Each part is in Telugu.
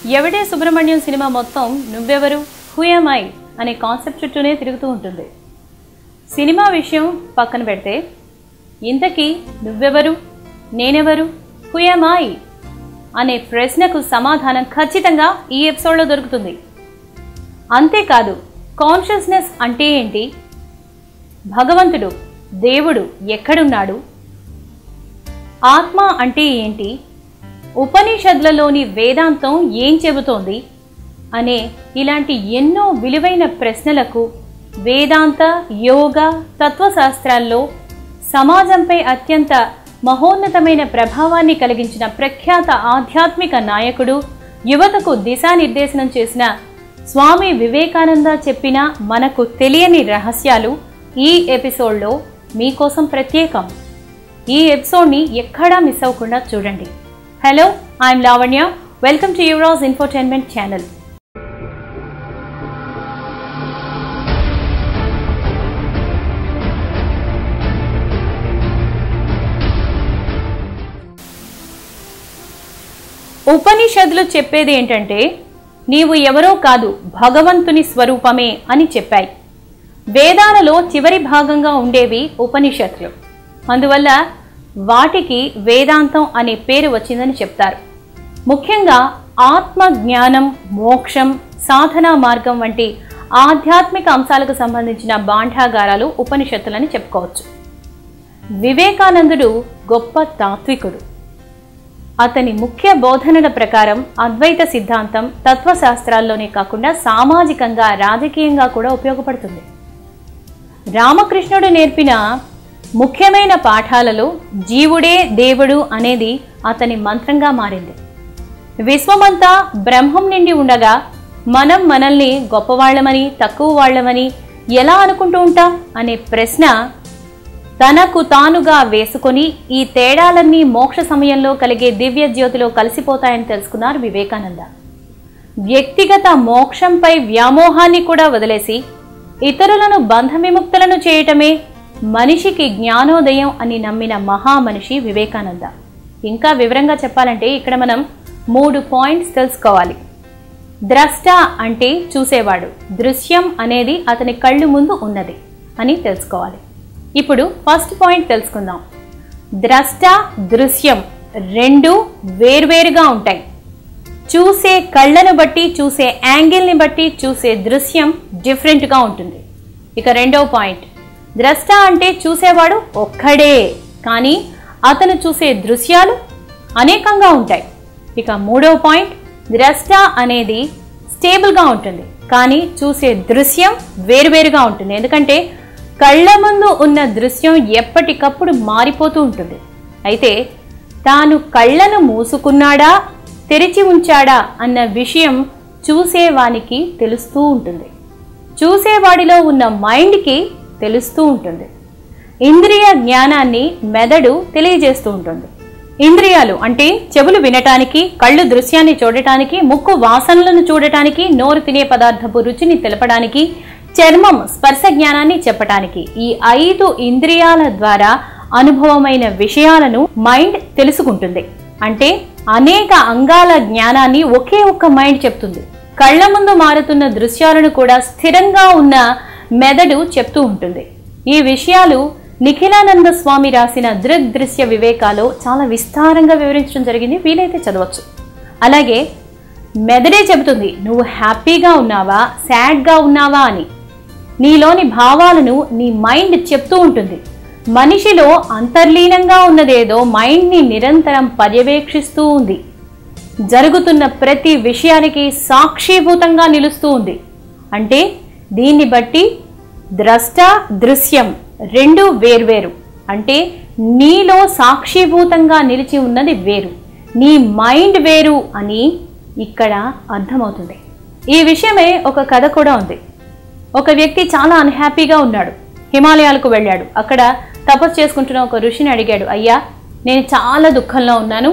ఎవడే సుబ్రహ్మణ్యం సినిమా మొత్తం నువ్వెవరు హూయమై అనే కాన్సెప్ట్ చుట్టూనే తిరుగుతూ ఉంటుంది సినిమా విషయం పక్కన పెడితే ఇంతకీ నువ్వెవరు నేనెవరు హుయమాయి అనే ప్రశ్నకు సమాధానం ఖచ్చితంగా ఈ ఎపిసోడ్లో దొరుకుతుంది అంతేకాదు కాన్షియస్నెస్ అంటే ఏంటి భగవంతుడు దేవుడు ఎక్కడున్నాడు ఆత్మ అంటే ఏంటి ఉపనిషత్లలోని వేదాంతం ఏం చెబుతోంది అనే ఇలాంటి ఎన్నో విలువైన ప్రశ్నలకు వేదాంత యోగ తత్వశాస్త్రాల్లో సమాజంపై అత్యంత మహోన్నతమైన ప్రభావాన్ని కలిగించిన ప్రఖ్యాత ఆధ్యాత్మిక నాయకుడు యువతకు దిశానిర్దేశనం చేసిన స్వామి వివేకానంద చెప్పిన మనకు తెలియని రహస్యాలు ఈ ఎపిసోడ్లో మీకోసం ప్రత్యేకం ఈ ఎపిసోడ్ని ఎక్కడా మిస్ అవ్వకుండా చూడండి hello I'm Lavanya welcome to Yuvraj infotainment channel ఉపనిషత్తులు చెప్పేది ఏంటంటే నీవు ఎవరో కాదు భగవంతుని స్వరూపమే అని చెప్పాయి వేదాలలో చివరి భాగంగా ఉండేవి ఉపనిషత్తులు అందువల్ల వాటికి వేదాంతం అనే పేరు వచ్చిందని చెప్తారు ముఖ్యంగా ఆత్మ జ్ఞానం మోక్షం సాధనా మార్గం వంటి ఆధ్యాత్మిక అంశాలకు సంబంధించిన బాండాగారాలు ఉపనిషత్తులని చెప్పుకోవచ్చు వివేకానందుడు గొప్ప తాత్వికుడు అతని ముఖ్య బోధనల ప్రకారం అద్వైత సిద్ధాంతం తత్వశాస్త్రాల్లోనే కాకుండా సామాజికంగా రాజకీయంగా కూడా ఉపయోగపడుతుంది రామకృష్ణుడు నేర్పిన ముఖ్యమైన పాఠాలలో జీవుడే దేవుడు అనేది అతని మంత్రంగా మారింది విశ్వమంతా బ్రహ్మం నిండి ఉండగా మనం మనల్ని గొప్పవాళ్లమని తక్కువ వాళ్ళమని ఎలా అనుకుంటూ ఉంటాం అనే ప్రశ్న తనకు తానుగా వేసుకొని ఈ తేడాలన్నీ మోక్ష సమయంలో కలిగే దివ్య జ్యోతిలో కలిసిపోతాయని తెలుసుకున్నారు వివేకానంద వ్యక్తిగత మోక్షంపై వ్యామోహాన్ని కూడా వదిలేసి ఇతరులను బంధవిముక్తులను చేయటమే మనిషికి జ్ఞానోదయం అని నమ్మిన మహామనిషి వివేకానంద ఇంకా వివరంగా చెప్పాలంటే ఇక్కడ మనం మూడు పాయింట్స్ తెలుసుకోవాలి ద్రష్ట అంటే చూసేవాడు దృశ్యం అనేది అతని కళ్ళు ముందు ఉన్నది అని తెలుసుకోవాలి ఇప్పుడు ఫస్ట్ పాయింట్ తెలుసుకుందాం ద్రష్ట దృశ్యం రెండు వేర్వేరుగా ఉంటాయి చూసే కళ్ళను బట్టి చూసే యాంగిల్ని బట్టి చూసే దృశ్యం డిఫరెంట్గా ఉంటుంది ఇక రెండవ పాయింట్ ద్రష్ట అంటే చూసేవాడు ఒక్కడే కానీ అతను చూసే దృశ్యాలు అనేకంగా ఉంటాయి ఇక మూడవ పాయింట్ ద్రష్ట అనేది స్టేబుల్గా ఉంటుంది కానీ చూసే దృశ్యం వేరువేరుగా ఉంటుంది ఎందుకంటే కళ్ళ ముందు ఉన్న దృశ్యం ఎప్పటికప్పుడు మారిపోతూ ఉంటుంది అయితే తాను కళ్ళను మూసుకున్నాడా తెరిచి ఉంచాడా అన్న విషయం చూసేవానికి తెలుస్తూ ఉంటుంది చూసేవాడిలో ఉన్న మైండ్కి తెలుస్తూ ఉంటుంది ఇంద్రియ జ్ఞానాన్ని మెదడు తెలియజేస్తూ ఉంటుంది ఇంద్రియాలు అంటే చెవులు వినటానికి కళ్ళు దృశ్యాన్ని చూడటానికి ముక్కు వాసనలను చూడటానికి నోరు తినే పదార్థపు రుచిని తెలపడానికి చర్మం స్పర్శ జ్ఞానాన్ని చెప్పటానికి ఈ ఐదు ఇంద్రియాల ద్వారా అనుభవమైన విషయాలను మైండ్ తెలుసుకుంటుంది అంటే అనేక అంగాల జ్ఞానాన్ని ఒకే ఒక్క మైండ్ చెప్తుంది కళ్ళ ముందు మారుతున్న దృశ్యాలను కూడా స్థిరంగా ఉన్న మెదడు చెప్తూ ఉంటుంది ఈ విషయాలు నిఖిలానంద స్వామి రాసిన దృగ్దృశ్య వివేకాలో చాలా విస్తారంగా వివరించడం జరిగింది వీలైతే చదవచ్చు అలాగే మెదడే చెబుతుంది నువ్వు హ్యాపీగా ఉన్నావా సాడ్గా ఉన్నావా అని నీలోని భావాలను నీ మైండ్ చెప్తూ ఉంటుంది మనిషిలో అంతర్లీనంగా ఉన్నదేదో మైండ్ని నిరంతరం పర్యవేక్షిస్తూ ఉంది జరుగుతున్న ప్రతి విషయానికి సాక్షిభూతంగా నిలుస్తూ ఉంది అంటే దీన్ని బట్టి ద్రష్ట దృశ్యం రెండు వేర్వేరు అంటే నీలో సాక్షిభూతంగా నిలిచి ఉన్నది వేరు నీ మైండ్ వేరు అని ఇక్కడ అర్థమవుతుంది ఈ విషయమే ఒక కథ కూడా ఉంది ఒక వ్యక్తి చాలా అన్హ్యాపీగా ఉన్నాడు హిమాలయాలకు వెళ్ళాడు అక్కడ తపస్సు చేసుకుంటున్న ఒక ఋషిని అడిగాడు అయ్యా నేను చాలా దుఃఖంలో ఉన్నాను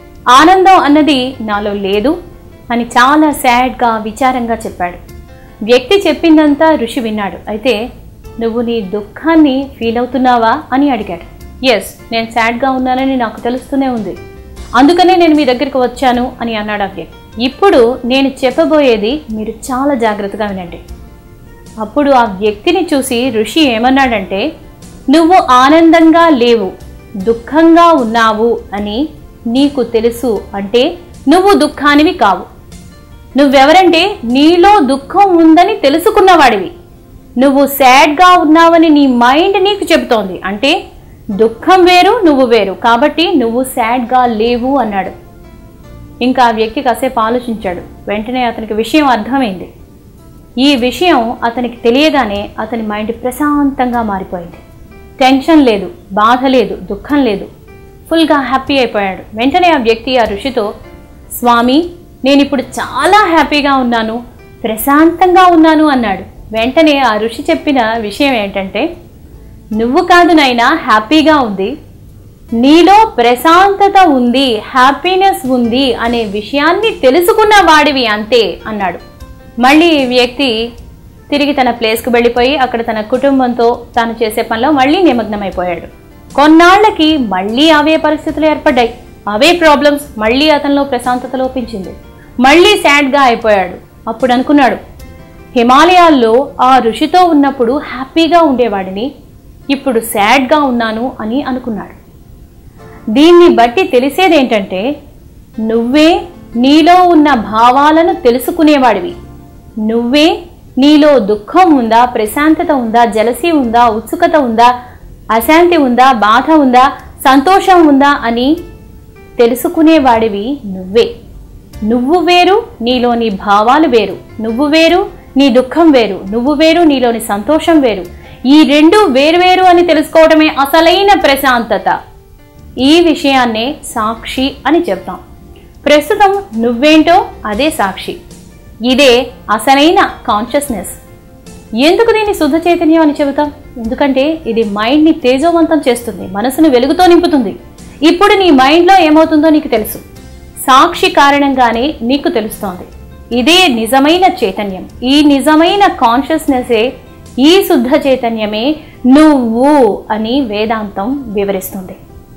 ఆనందం అన్నది నాలో లేదు అని చాలా సాడ్గా విచారంగా చెప్పాడు వ్యక్తి చెప్పిందంతా ఋషి విన్నాడు అయితే నువ్వు నీ దుఃఖాన్ని ఫీల్ అవుతున్నావా అని అడిగాడు ఎస్ నేను సాడ్గా ఉన్నానని నాకు తెలుస్తూనే ఉంది అందుకనే నేను మీ దగ్గరికి వచ్చాను అని అన్నాడు ఆ వ్యక్తి ఇప్పుడు నేను చెప్పబోయేది మీరు చాలా జాగ్రత్తగా వినండి అప్పుడు ఆ వ్యక్తిని చూసి ఋషి ఏమన్నాడంటే నువ్వు ఆనందంగా లేవు దుఃఖంగా ఉన్నావు అని నీకు తెలుసు అంటే నువ్వు దుఃఖానివి కావు నువ్వెవరంటే నీలో దుఃఖం ఉందని తెలుసుకున్నవాడివి నువ్వు సాడ్గా ఉన్నావని నీ మైండ్ నీకు చెబుతోంది అంటే దుఃఖం వేరు నువ్వు వేరు కాబట్టి నువ్వు సాడ్గా లేవు అన్నాడు ఇంకా ఆ వ్యక్తి కాసేపు ఆలోచించాడు వెంటనే అతనికి విషయం అర్థమైంది ఈ విషయం అతనికి తెలియగానే అతని మైండ్ ప్రశాంతంగా మారిపోయింది టెన్షన్ లేదు బాధ లేదు దుఃఖం లేదు ఫుల్గా హ్యాపీ అయిపోయాడు వెంటనే ఆ వ్యక్తి ఆ ఋషితో స్వామి నేను ఇప్పుడు చాలా హ్యాపీగా ఉన్నాను ప్రశాంతంగా ఉన్నాను అన్నాడు వెంటనే ఆ ఋషి చెప్పిన విషయం ఏంటంటే నువ్వు కాదు నైనా హ్యాపీగా ఉంది నీలో ప్రశాంతత ఉంది హ్యాపీనెస్ ఉంది అనే విషయాన్ని తెలుసుకున్న వాడివి అంతే అన్నాడు మళ్ళీ ఈ వ్యక్తి తిరిగి తన ప్లేస్కి వెళ్ళిపోయి అక్కడ తన కుటుంబంతో తాను చేసే పనిలో మళ్ళీ నిమగ్నమైపోయాడు కొన్నాళ్లకి మళ్ళీ అవే పరిస్థితులు ఏర్పడ్డాయి అవే ప్రాబ్లమ్స్ మళ్ళీ అతనిలో ప్రశాంతత లోపించింది మళ్ళీ సాడ్గా అయిపోయాడు అప్పుడు అనుకున్నాడు హిమాలయాల్లో ఆ ఋషితో ఉన్నప్పుడు హ్యాపీగా ఉండేవాడిని ఇప్పుడు సాడ్గా ఉన్నాను అని అనుకున్నాడు దీన్ని బట్టి తెలిసేదేంటంటే నువ్వే నీలో ఉన్న భావాలను తెలుసుకునేవాడివి నువ్వే నీలో దుఃఖం ఉందా ప్రశాంతత ఉందా జలసి ఉందా ఉత్సుకత ఉందా అశాంతి ఉందా బాధ ఉందా సంతోషం ఉందా అని తెలుసుకునేవాడివి నువ్వే నువ్వు వేరు నీలోని భావాలు వేరు నువ్వు వేరు నీ దుఃఖం వేరు నువ్వు వేరు నీలోని సంతోషం వేరు ఈ రెండు వేరువేరు అని తెలుసుకోవడమే అసలైన ప్రశాంతత ఈ విషయాన్నే సాక్షి అని చెప్తాం ప్రస్తుతం నువ్వేంటో అదే సాక్షి ఇదే అసలైన కాన్షియస్నెస్ ఎందుకు దీన్ని శుద్ధ చైతన్యం అని చెబుతాం ఎందుకంటే ఇది మైండ్ని తేజోవంతం చేస్తుంది మనసును వెలుగుతో నింపుతుంది ఇప్పుడు నీ మైండ్లో ఏమవుతుందో నీకు తెలుసు సాక్షి కారణంగానే నీకు తెలుస్తోంది ఇదే నిజమైన చైతన్యం ఈ నిజమైన కాన్షియస్నెస్సే ఈ శుద్ధ చైతన్యమే నువ్వు అని వేదాంతం వివరిస్తుంది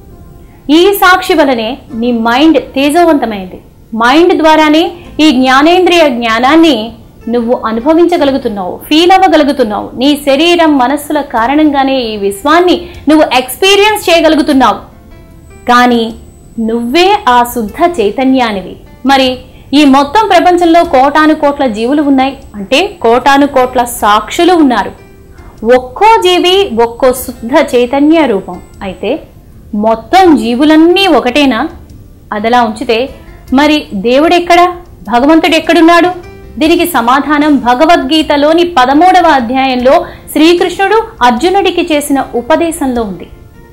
ఈ సాక్షి వలనే నీ మైండ్ తేజవంతమైంది మైండ్ ద్వారానే ఈ జ్ఞానేంద్రియ జ్ఞానాన్ని నువ్వు అనుభవించగలుగుతున్నావు ఫీల్ అవ్వగలుగుతున్నావు నీ శరీరం మనస్సుల కారణంగానే ఈ విశ్వాన్ని నువ్వు ఎక్స్పీరియన్స్ చేయగలుగుతున్నావు కానీ నువ్వే ఆ శుద్ధ చైతన్యానివి మరి ఈ మొత్తం ప్రపంచంలో కోటాను కోట్ల జీవులు ఉన్నాయి అంటే కోటాను కోట్ల సాక్షులు ఉన్నారు ఒక్కో జీవి ఒక్కో శుద్ధ చైతన్య రూపం అయితే మొత్తం జీవులన్నీ ఒకటేనా అదలా ఉంచితే మరి దేవుడెక్కడా భగవంతుడు ఎక్కడున్నాడు దీనికి సమాధానం భగవద్గీతలోని పదమూడవ అధ్యాయంలో శ్రీకృష్ణుడు అర్జునుడికి చేసిన ఉపదేశంలో ఉంది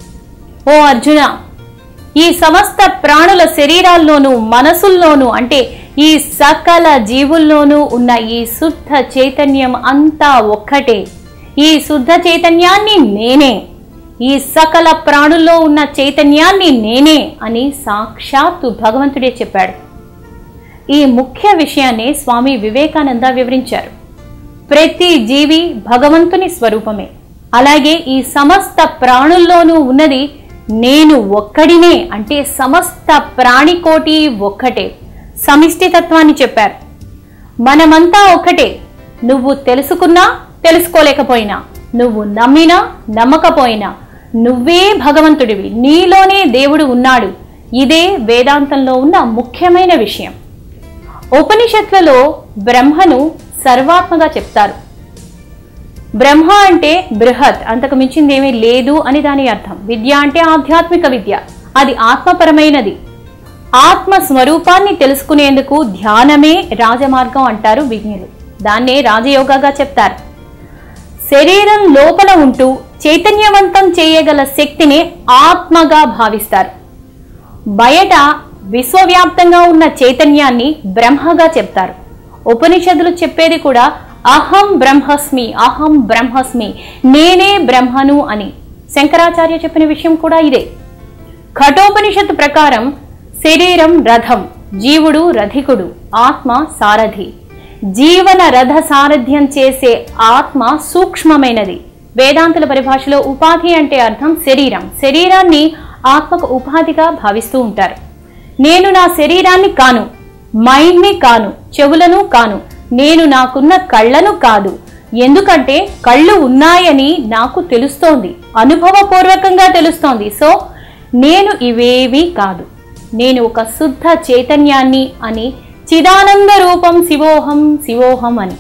ఓ అర్జున ఈ సమస్త ప్రాణుల శరీరాల్లోనూ మనసుల్లోనూ అంటే ఈ సకల జీవుల్లోనూ ఉన్న ఈ శుద్ధ చైతన్యం అంతా ఒక్కటే ఈ శుద్ధ చైతన్యాన్ని నేనే ఈ సకల ప్రాణుల్లో ఉన్న చైతన్యాన్ని నేనే అని సాక్షాత్తు భగవంతుడే చెప్పాడు ఈ ముఖ్య విషయాన్ని స్వామి వివేకానంద వివరించారు ప్రతి జీవి భగవంతుని స్వరూపమే అలాగే ఈ సమస్త ప్రాణుల్లోనూ ఉన్నది నేను ఒక్కడినే అంటే సమస్త ప్రాణికోటి ఒక్కటే సమిష్టి తత్వాన్ని చెప్పారు మనమంతా ఒక్కటే నువ్వు తెలుసుకున్నా తెలుసుకోలేకపోయినా నువ్వు నమ్మినా నమ్మకపోయినా నువ్వే భగవంతుడివి నీలోనే దేవుడు ఉన్నాడు ఇదే వేదాంతంలో ఉన్న ముఖ్యమైన విషయం ఉపనిషత్లలో బ్రహ్మను సర్వాత్మగా చెప్తారు బ్రహ్మ అంటే బృహత్ అంతకు మించింది ఏమీ లేదు అని దాని అర్థం విద్య అంటే ఆధ్యాత్మిక విద్య అది ఆత్మపరమైనది ఆత్మ స్వరూపాన్ని తెలుసుకునేందుకు ధ్యానమే రాజమార్గం అంటారు విజ్ఞులు దాన్నే రాజయోగాగా చెప్తారు శరీరం లోపల ఉంటూ చైతన్యవంతం చేయగల శక్తిని ఆత్మగా భావిస్తారు బయట విశ్వవ్యాప్తంగా ఉన్న చైతన్యాన్ని బ్రహ్మగా చెప్తారు ఉపనిషత్తులు చెప్పేది కూడా అహం బ్రహ్మస్మి అహం బ్రహ్మస్మి నేనే బ్రహ్మను అని శంకరాచార్య చెప్పిన విషయం కూడా ఇదే ఘటోపనిషత్తు ప్రకారం శరీరం రథం జీవుడు రథికుడు ఆత్మ సారథి జీవన రథ సారథ్యం చేసే ఆత్మ సూక్ష్మమైనది వేదాంతుల పరిభాషలో ఉపాధి అంటే అర్థం శరీరం శరీరాన్ని ఆత్మకు ఉపాధిగా భావిస్తూ ఉంటారు నేను నా శరీరాన్ని కాను మైండ్ని కాను చెవులను కాను నేను నాకున్న కళ్ళను కాదు ఎందుకంటే కళ్ళు ఉన్నాయని నాకు తెలుస్తోంది అనుభవపూర్వకంగా తెలుస్తోంది సో నేను ఇవేవీ కాదు నేను ఒక శుద్ధ చైతన్యాన్ని అని చిదానంద రూపం శివోహం శివోహం అని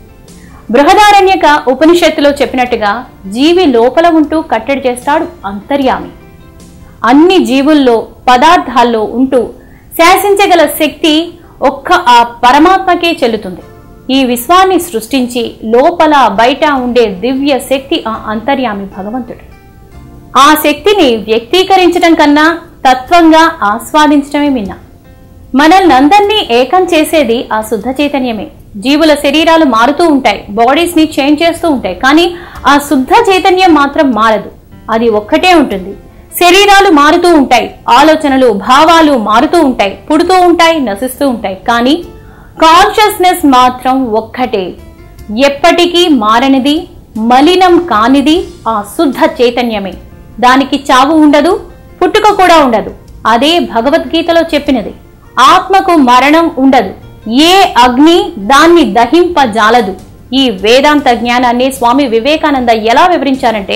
బృహదారణ్యక ఉపనిషత్తులో చెప్పినట్టుగా జీవి లోపల ఉంటూ కట్టడి చేస్తాడు అంతర్యామి అన్ని జీవుల్లో పదార్థాల్లో ఉంటూ శాసించగల శక్తి ఒక్క ఆ పరమాత్మకే చెల్లుతుంది ఈ విశ్వాన్ని సృష్టించి లోపల బయట ఉండే దివ్య శక్తి ఆ అంతర్యామి భగవంతుడు ఆ శక్తిని వ్యక్తీకరించడం కన్నా తత్వంగా ఆస్వాదించడమే మిన్న మనల్ని అందరినీ ఏకం చేసేది ఆ శుద్ధ చైతన్యమే జీవుల శరీరాలు మారుతూ ఉంటాయి బాడీస్ ని చేంజ్ చేస్తూ ఉంటాయి కానీ ఆ శుద్ధ చైతన్యం మాత్రం మారదు అది ఒక్కటే ఉంటుంది శరీరాలు మారుతూ ఉంటాయి ఆలోచనలు భావాలు మారుతూ ఉంటాయి పుడుతూ ఉంటాయి నశిస్తూ ఉంటాయి కానీ కాన్షియస్నెస్ మాత్రం ఒక్కటే ఎప్పటికీ మారనిది మలినం కానిది ఆ శుద్ధ చైతన్యమే దానికి చావు ఉండదు పుట్టుక కూడా ఉండదు అదే భగవద్గీతలో చెప్పినది ఆత్మకు మరణం ఉండదు ఏ అగ్ని దాన్ని దహింపజాలదు ఈ వేదాంత జ్ఞానాన్ని స్వామి వివేకానంద ఎలా వివరించారంటే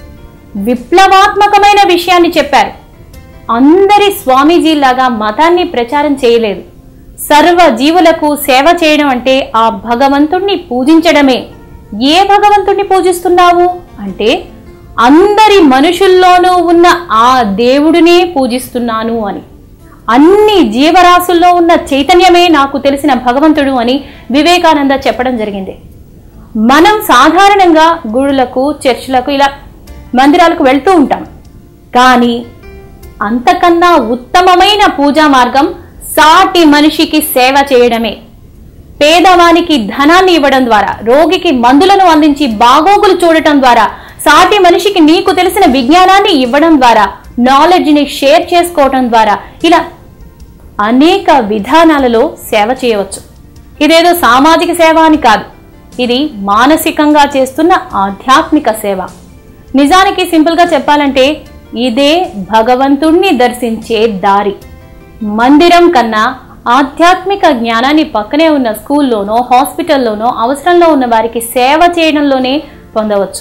విప్లవాత్మకమైన విషయాన్ని చెప్పారు అందరి స్వామీజీలాగా మతాన్ని ప్రచారం చేయలేదు సర్వ జీవులకు సేవ చేయడం అంటే ఆ భగవంతుణ్ణి పూజించడమే ఏ భగవంతుణ్ణి పూజిస్తున్నావు అంటే అందరి మనుషుల్లోనూ ఉన్న ఆ దేవుడినే పూజిస్తున్నాను అని అన్ని జీవరాశుల్లో ఉన్న చైతన్యమే నాకు తెలిసిన భగవంతుడు అని వివేకానంద చెప్పడం జరిగింది మనం సాధారణంగా గుడులకు చర్చిలకు ఇలా మందిరాలకు వెళ్తూ ఉంటాం కానీ అంతకన్నా ఉత్తమమైన పూజా మార్గం సాటి మనిషికి సేవ చేయడమే పేదవానికి ధనాన్ని ఇవ్వడం ద్వారా రోగికి మందులను అందించి బాగోగులు చూడటం ద్వారా సాటి మనిషికి నీకు తెలిసిన విజ్ఞానాన్ని ఇవ్వడం ద్వారా నాలెడ్జ్ని షేర్ చేసుకోవటం ద్వారా ఇలా అనేక విధానాలలో సేవ చేయవచ్చు ఇదేదో సామాజిక సేవ అని కాదు ఇది మానసికంగా చేస్తున్న ఆధ్యాత్మిక సేవ నిజానికి సింపుల్గా చెప్పాలంటే ఇదే భగవంతుణ్ణి దర్శించే దారి మందిరం కన్నా ఆధ్యాత్మిక జ్ఞానాన్ని పక్కనే ఉన్న స్కూల్లోనో హాస్పిటల్లోనో అవసరంలో ఉన్న వారికి సేవ చేయడంలోనే పొందవచ్చు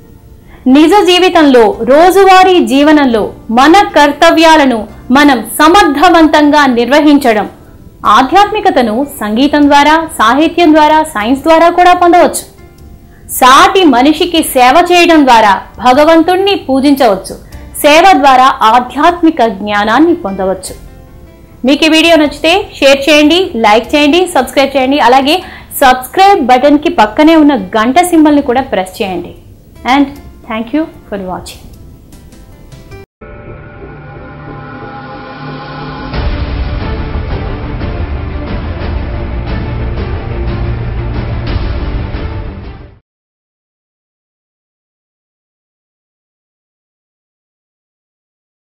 నిజ జీవితంలో రోజువారీ జీవనంలో మన కర్తవ్యాలను మనం సమర్థవంతంగా నిర్వహించడం ఆధ్యాత్మికతను సంగీతం ద్వారా సాహిత్యం ద్వారా సైన్స్ ద్వారా కూడా పొందవచ్చు సాటి మనిషికి సేవ చేయడం ద్వారా భగవంతుణ్ణి పూజించవచ్చు సేవ ద్వారా ఆధ్యాత్మిక జ్ఞానాన్ని పొందవచ్చు మీకు ఈ వీడియో నచ్చితే షేర్ చేయండి లైక్ చేయండి సబ్స్క్రైబ్ చేయండి అలాగే సబ్స్క్రైబ్ బటన్కి పక్కనే ఉన్న గంట సింబల్ని కూడా ప్రెస్ చేయండి and thank you for watching